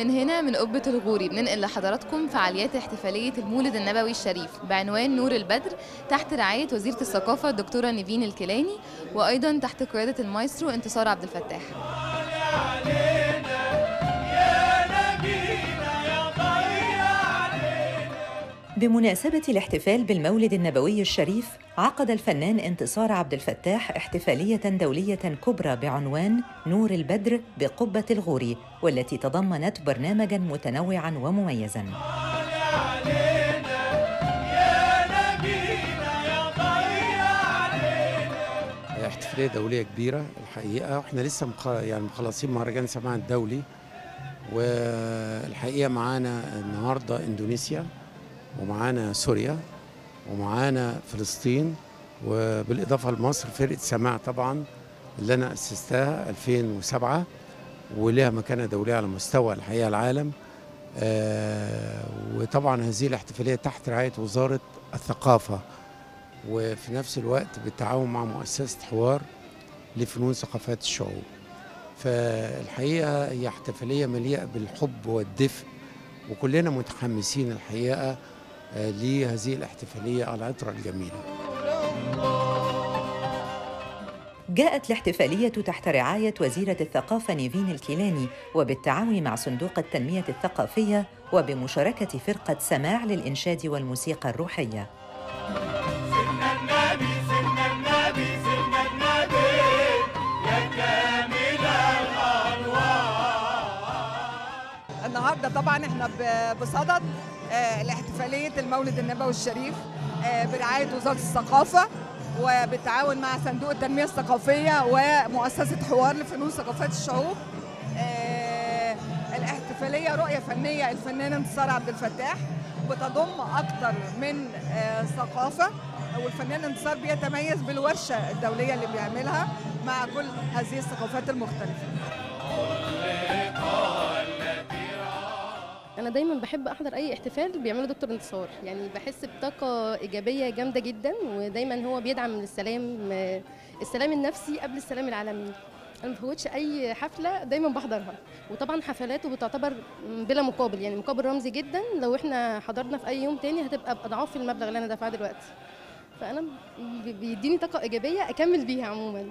من هنا من قبة الغوري بننقل لحضراتكم فعاليات احتفالية المولد النبوي الشريف بعنوان نور البدر تحت رعاية وزيرة الثقافة الدكتورة نيفين الكيلاني وأيضا تحت قيادة المايسترو انتصار عبد الفتاح بمناسبة الاحتفال بالمولد النبوي الشريف عقد الفنان انتصار عبد الفتاح احتفالية دولية كبرى بعنوان نور البدر بقبة الغوري والتي تضمنت برنامجا متنوعا ومميزا احتفاليه دوليه كبيره الحقيقه واحنا لسه مخ... يعني مخلصين مهرجان سماع الدولي والحقيقه معانا النهارده اندونيسيا ومعانا سوريا ومعانا فلسطين وبالاضافه لمصر فرقه سماع طبعا اللي انا اسستها 2007 ولها مكانه دوليه على مستوى الحقيقه العالم آه وطبعا هذه الاحتفاليه تحت رعايه وزاره الثقافه وفي نفس الوقت بالتعاون مع مؤسسة حوار لفنون ثقافات الشعوب فالحقيقة هي احتفالية مليئة بالحب والدفء وكلنا متحمسين الحقيقة آه، لهذه الاحتفالية على العطرة الجميلة جاءت الاحتفالية تحت رعاية وزيرة الثقافة نيفين الكيلاني وبالتعاون مع صندوق التنمية الثقافية وبمشاركة فرقة سماع للإنشاد والموسيقى الروحية النهارده طبعا احنا ب- بصدد آه، الاحتفاليه المولد النبوي الشريف آه، برعايه وزاره الثقافه وبالتعاون مع صندوق التنميه الثقافيه ومؤسسه حوار لفنون ثقافات الشعوب آه، الاحتفاليه رؤيه فنيه الفنان انتصار عبد الفتاح بتضم اكثر من آه، ثقافه والفنان انتصار بيتميز بالورشه الدوليه اللي بيعملها مع كل هذه الثقافات المختلفه انا دايما بحب احضر اي احتفال بيعمله دكتور انتصار يعني بحس بطاقه ايجابيه جامده جدا ودايما هو بيدعم السلام السلام النفسي قبل السلام العالمي انا ما بفوتش اي حفله دايما بحضرها وطبعا حفلاته بتعتبر بلا مقابل يعني مقابل رمزي جدا لو احنا حضرنا في اي يوم تاني هتبقى باضعاف المبلغ اللي انا دافعاه دلوقتي فانا بي- بيديني طاقه ايجابيه اكمل بيها عموما